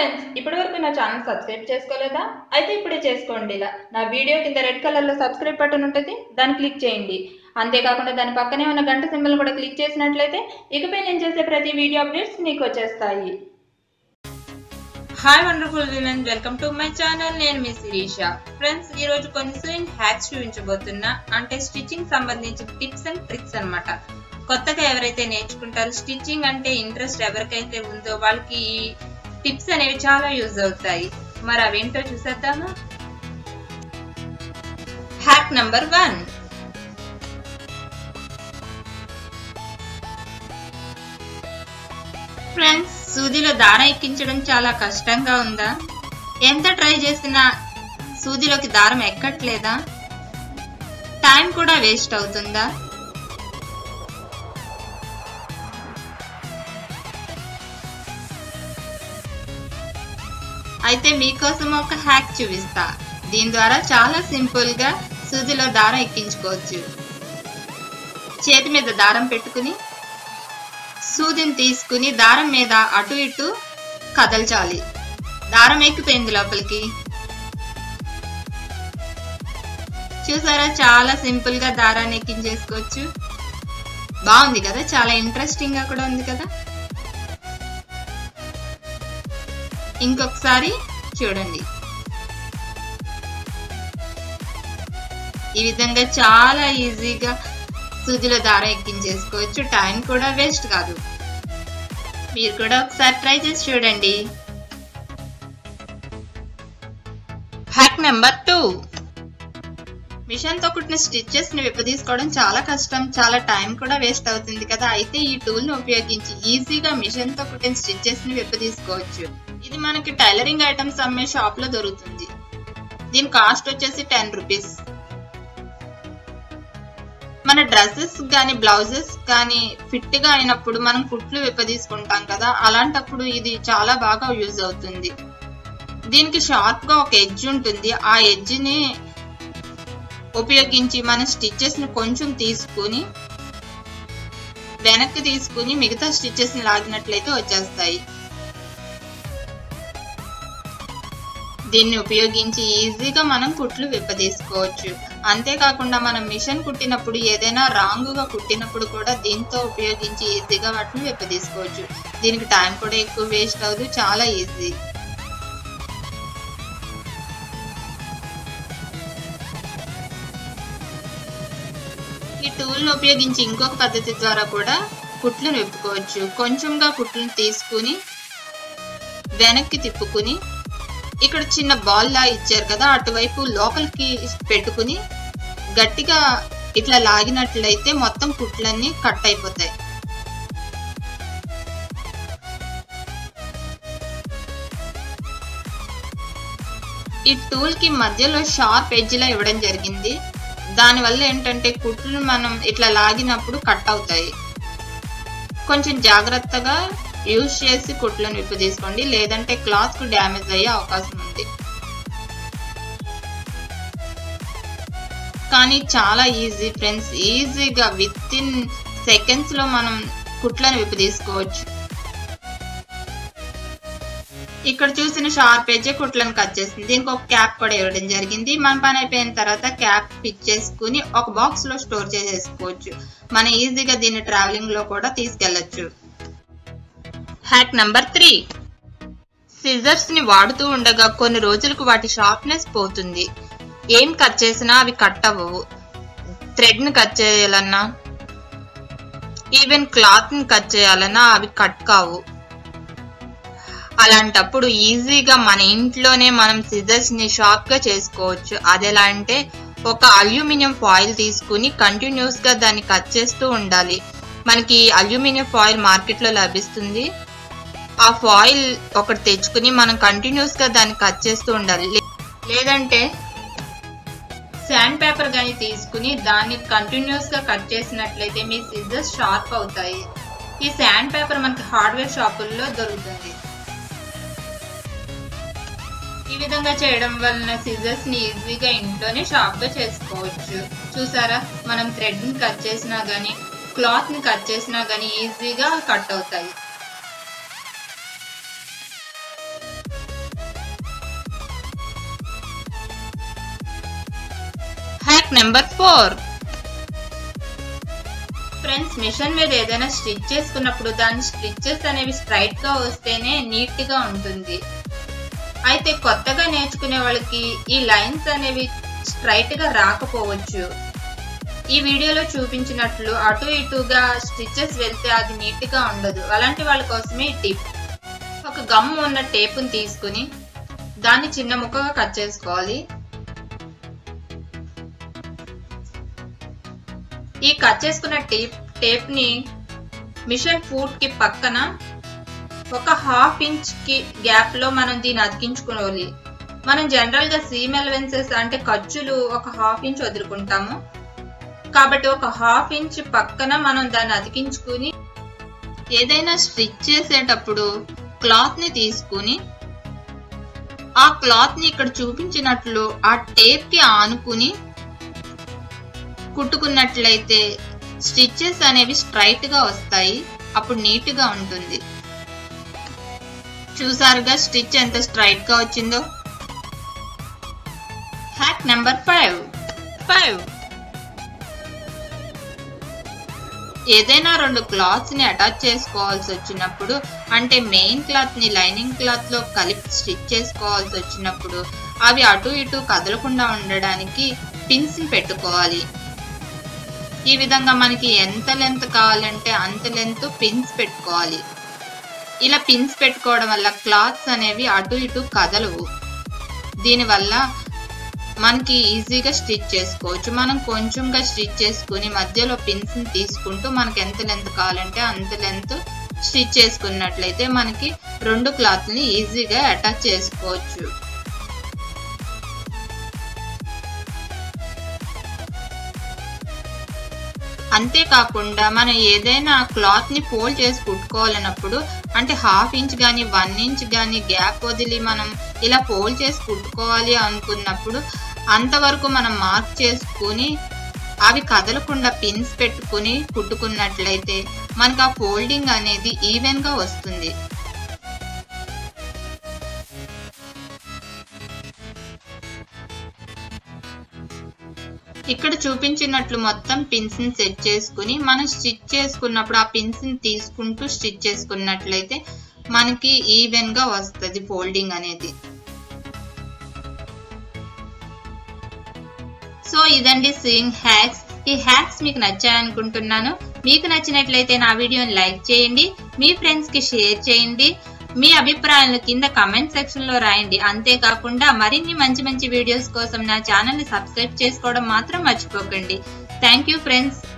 friends ఇప్పటివరకు నా channel subscribe చేసుకోలేదా అయితే ఇప్పుడే చేసుకోండి ఇలా నా వీడియో కింద రెడ్ కలర్లో సబ్స్క్రైబ్ బటన్ ఉంటుంది దాన్ని క్లిక్ చేయండి అంతేకాకుండా దాని పక్కనే ఉన్న గంట సింబల్ కూడా క్లిక్ చేసినట్లయితే ఇకపై నేను చేసే ప్రతి వీడియో అప్డేట్స్ మీకు వచ్చేస్తాయి hi wonderful women welcome to my channel నేను మీ శిరీష ఫ్రెండ్స్ ఈ రోజు కొన్ని స్వింగ్ హ్యాక్స్ చూపించబోతున్నా అంటే స్టిచ్చింగ్ సంబంధించిన టిప్స్ అండ్ ట్రిక్స్ అన్నమాట కొత్తగా ఎవరైతే నేర్చుకుంటారో స్టిచ్చింగ్ అంటే ఇంట్రెస్ట్ ఎవరికైతే ఉందో వాళ్ళకి ఈ టిప్స్ అనేవి చాలా యూజ్ అవుతాయి మరి అవేంటో చూసేద్దామా హ్యాక్ నంబర్ వన్ ఫ్రెండ్స్ సూదిలో దారం ఎక్కించడం చాలా కష్టంగా ఉందా ఎంత ట్రై చేసినా సూదిలోకి దారం ఎక్కట్లేదా టైం కూడా వేస్ట్ అవుతుందా అయితే మీకోసం ఒక హ్యాక్ చూపిస్తా దీని ద్వారా చాలా సింపుల్ గా సూదిలో దారం ఎక్కించుకోవచ్చు చేతి మీద దారం పెట్టుకుని సూదిని తీసుకుని దారం మీద అటు ఇటు కదల్చాలి దారం ఎక్కిపోయింది లోపలికి చూసారా చాలా సింపుల్ గా దారాన్ని ఎక్కించేసుకోవచ్చు బాగుంది కదా చాలా ఇంట్రెస్టింగ్ గా కూడా ఉంది కదా ఇంకొకసారి చూడండి ఈ విధంగా చాలా ఈజీగా సూదిలో దారం ఎక్కించేసుకోవచ్చు టైం కూడా వేస్ట్ కాదు మీరు కూడా ఒకసారి ట్రై చేసి చూడండి హ్యాక్ నెంబర్ టూ మిషన్ తో కుట్టిన స్టిచ్చెస్ ని విప్పదీసుకోవడం చాలా కష్టం చాలా టైం కూడా వేస్ట్ అవుతుంది కదా అయితే ఈ టూల్ ని ఉపయోగించి ఈజీగా మిషన్ తో కుట్టిన స్టిచ్చెస్ ని విప్పదీసుకోవచ్చు ఇది మనకి టైలరింగ్ ఐటమ్స్ అమ్మే షాప్ లో దొరుకుతుంది దీని కాస్ట్ వచ్చేసి టెన్ రూపీస్ మన డ్రెస్సెస్ కానీ బ్లౌజెస్ కానీ ఫిట్ గా అయినప్పుడు మనం కుట్లు విప్పదీసుకుంటాం కదా అలాంటప్పుడు ఇది చాలా బాగా యూజ్ అవుతుంది దీనికి షార్ప్ గా ఒక ఎడ్జ్ ఉంటుంది ఆ ఎడ్జ్ ని ఉపయోగించి మన స్టిచ్చెస్ ని కొంచెం తీసుకుని వెనక్కి తీసుకుని మిగతా స్టిచ్చెస్ ని లాగినట్లయితే వచ్చేస్తాయి దీన్ని ఉపయోగించి ఈజీగా మనం కుట్లు విప్పదీసుకోవచ్చు అంతేకాకుండా మనం మిషన్ కుట్టినప్పుడు ఏదైనా రాంగుగా కుట్టినప్పుడు కూడా దీంతో ఉపయోగించి ఈజీగా వాటిని విప్పదీసుకోవచ్చు దీనికి టైం కూడా ఎక్కువ వేస్ట్ అవ్వదు చాలా ఈజీ ఈ టూల్ని ఉపయోగించి ఇంకొక పద్ధతి ద్వారా కూడా కుట్లను విప్పుకోవచ్చు కొంచెంగా కుట్లను తీసుకుని వెనక్కి తిప్పుకుని ఇక్కడ చిన్న బాల్ లా ఇచ్చారు కదా అటువైపు లోపలికి పెట్టుకుని గట్టిగా ఇట్లా లాగినట్లయితే మొత్తం కుట్లన్నీ కట్ అయిపోతాయి ఈ టూల్ కి మధ్యలో షార్ప్ ఎడ్జ్ లా ఇవ్వడం జరిగింది దానివల్ల ఏంటంటే కుట్లు మనం ఇట్లా లాగినప్పుడు కట్ అవుతాయి కొంచెం జాగ్రత్తగా యూజ్ చేసి కుట్లను విప్పు తీసుకోండి లేదంటే క్లాత్ కు డ్యామేజ్ అయ్యే అవకాశం ఉంది కానీ చాలా ఈజీ ఫ్రెండ్స్ ఈజీగా విత్ ఇన్ సెకండ్స్ లో మనం కుట్లను విప్పు తీసుకోవచ్చు ఇక్కడ చూసిన షార్ప్ ఎడ్జ్ కుట్లను కట్ చేసింది దీనికి ఒక క్యాప్ కూడా ఇవ్వడం జరిగింది మన పని అయిపోయిన తర్వాత క్యాప్ ఫిట్ చేసుకుని ఒక బాక్స్ లో స్టోర్ చేసేసుకోవచ్చు మనం ఈజీగా దీన్ని ట్రావెలింగ్ లో కూడా తీసుకెళ్లొచ్చు హ్యాక్ నంబర్ త్రీ సిజర్స్ ని వాడుతూ ఉండగా కొన్ని రోజులకు వాటి షార్ప్నెస్ పోతుంది ఏం కట్ చేసినా అవి కట్ అవ్వవు థ్రెడ్ ని కట్ చేయాలన్నా ఈవెన్ క్లాత్ ని కట్ చేయాలన్నా అవి కట్ కావు అలాంటప్పుడు ఈజీగా మన ఇంట్లోనే మనం సిజర్స్ ని షార్ప్ గా చేసుకోవచ్చు అది ఎలా అంటే ఒక అల్యూమినియం ఫాయిల్ తీసుకుని కంటిన్యూస్ గా దాన్ని కట్ చేస్తూ ఉండాలి మనకి అల్యూమినియం ఫాయిల్ మార్కెట్ లో లభిస్తుంది ఆ ఫాయిల్ ఒకటి తెచ్చుకుని మనం కంటిన్యూస్ గా దాన్ని కట్ చేస్తూ ఉండాలి లేదంటే శాండ్ పేపర్ కానీ తీసుకుని దాన్ని కంటిన్యూస్ గా కట్ చేసినట్లయితే మీ సిజర్స్ షార్ప్ అవుతాయి ఈ శాండ్ పేపర్ మనకి హార్డ్వేర్ షాపుల్లో దొరుకుతుంది ఈ విధంగా చేయడం వలన సిజర్స్ ని ఈజీగా ఇంట్లోనే షార్ప్ గా చేసుకోవచ్చు చూసారా మనం థ్రెడ్ ని కట్ చేసినా గానీ క్లాత్ ని కట్ చేసినా గానీ ఈజీగా కట్ అవుతాయి hack number four friends machine మీద ఏదైనా స్టిచ్ చేసుకున్నప్పుడు దాని స్టిచ్చెస్ అనేవి స్ట్రైట్ గా వస్తేనే నీట్ గా ఉంటుంది అయితే కొత్తగా నేర్చుకునే వాళ్ళకి ఈ లైన్స్ అనేవి స్ట్రైట్ గా రాకపోవచ్చు ఈ వీడియోలో చూపించినట్లు అటు ఇటుగా స్టిచ్చెస్ వెళ్తే అది నీట్ గా ఉండదు అలాంటి వాళ్ళ కోసమే టిప్ ఒక గమ్ ఉన్న టేపుని తీసుకుని దాన్ని చిన్న ముక్కగా కట్ చేసుకోవాలి ఈ కట్ చేసుకున్న టేప్ టేప్ ని మిషన్ ఫూట్ కి పక్కన ఒక హాఫ్ ఇంచ్ కి గ్యాప్ లో మనం దీన్ని అతికించుకోవాలి మనం జనరల్ గా సీమ్ ఎలవెన్సెస్ అంటే ఖర్చులు ఒక హాఫ్ ఇంచ్ వదులుకుంటాము కాబట్టి ఒక హాఫ్ ఇంచ్ పక్కన మనం దాన్ని అతికించుకుని ఏదైనా స్టిచ్ చేసేటప్పుడు క్లాత్ ని తీసుకుని ఆ క్లాత్ ని ఇక్కడ చూపించినట్లు ఆ టేప్ కి ఆనుకుని కుట్టుకున్నట్లయితే స్టిచ్చెస్ అనేవి స్ట్రైట్ గా వస్తాయి అప్పుడు నీట్ గా ఉంటుంది చూసారుగా స్టిచ్ ఎంత స్ట్రైట్ గా వచ్చిందో హ్యాక్ నెంబర్ ఫైవ్ ఫైవ్ ఏదైనా రెండు క్లాత్స్ ని అటాచ్ చేసుకోవాల్సి వచ్చినప్పుడు అంటే మెయిన్ క్లాత్ ని లైనింగ్ క్లాత్ లో కలిపి స్టిచ్ చేసుకోవాల్సి వచ్చినప్పుడు అవి అటు ఇటు కదలకుండా ఉండడానికి పిన్స్ ని పెట్టుకోవాలి ఈ విధంగా మనకి ఎంత లెంత్ కావాలంటే అంత లెంత్ పిన్స్ పెట్టుకోవాలి ఇలా పిన్స్ పెట్టుకోవడం వల్ల క్లాత్స్ అనేవి అటు ఇటు కదలవు దీనివల్ల మనకి ఈజీగా స్టిచ్ చేసుకోవచ్చు మనం కొంచెంగా స్టిచ్ చేసుకుని మధ్యలో పిన్స్ ని తీసుకుంటూ మనకి ఎంత లెంత్ కావాలంటే అంత లెంత్ స్టిచ్ చేసుకున్నట్లయితే మనకి రెండు క్లాత్ని ఈజీగా అటాచ్ చేసుకోవచ్చు అంతేకాకుండా మనం ఏదైనా క్లాత్ ని ఫోల్డ్ చేసి కుట్టుకోవాలన్నప్పుడు అంటే హాఫ్ ఇంచ్ కానీ వన్ ఇంచ్ కానీ గ్యాప్ వదిలి మనం ఇలా ఫోల్డ్ చేసి కుట్టుకోవాలి అనుకున్నప్పుడు అంతవరకు మనం మార్క్ చేసుకుని అవి కదలకుండా పిన్స్ పెట్టుకుని కుట్టుకున్నట్లయితే మనకు ఆ ఫోల్డింగ్ అనేది ఈవెన్ గా వస్తుంది ఇక్కడ చూపించినట్లు మొత్తం పిన్స్ ని సెట్ చేసుకుని మనం స్టిచ్ చేసుకున్నప్పుడు ఆ పిన్స్ ని తీసుకుంటూ స్టిచ్ చేసుకున్నట్లయితే మనకి ఈవెన్ గా వస్తుంది ఫోల్డింగ్ అనేది సో ఇదండి స్వింగ్ హ్యాక్స్ ఈ హ్యాక్స్ మీకు నచ్చాయనుకుంటున్నాను మీకు నచ్చినట్లయితే నా వీడియోని లైక్ చేయండి మీ ఫ్రెండ్స్ కి షేర్ చేయండి మీ అభిప్రాయాలను కింద కమెంట్ సెక్షన్ లో రాయండి అంతేకాకుండా మరిన్ని మంచి మంచి వీడియోస్ కోసం నా ఛానల్ ని సబ్స్క్రైబ్ చేసుకోవడం మాత్రం మర్చిపోకండి థ్యాంక్ యూ ఫ్రెండ్స్